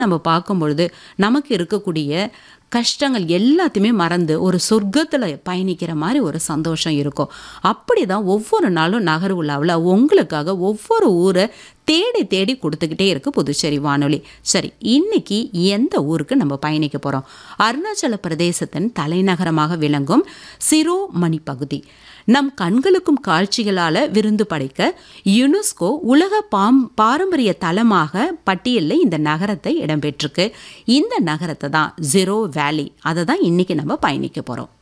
நம்ம பார்க்கும் பொழுது நமக்கு இருக்கக்கூடிய கஷ்டங்கள் எல்லாத்தையுமே மறந்து ஒரு சொர்க்கத்தில் பயணிக்கிற மாதிரி ஒரு சந்தோஷம் இருக்கும் அப்படி தான் ஒவ்வொரு நாளும் நகர் உலாவில் உங்களுக்காக ஒவ்வொரு ஊரை தேடி தேடி கொடுத்துக்கிட்டே இருக்கு புதுச்சேரி வானொலி சரி இன்னைக்கு எந்த ஊருக்கு நம்ம பயணிக்க போகிறோம் அருணாச்சல பிரதேசத்தின் தலைநகரமாக விளங்கும் சிரோமணி பகுதி நம் கண்களுக்கும் காட்சிகளால் விருந்து படைக்க யுனெஸ்கோ உலக பாம் பாரம்பரிய தலமாக பட்டியலில் இந்த நகரத்தை இடம்பெற்றிருக்கு இந்த நகரத்தை தான் ஜெரோ வேலி அதை தான் இன்னைக்கு நம்ம பயணிக்க போகிறோம்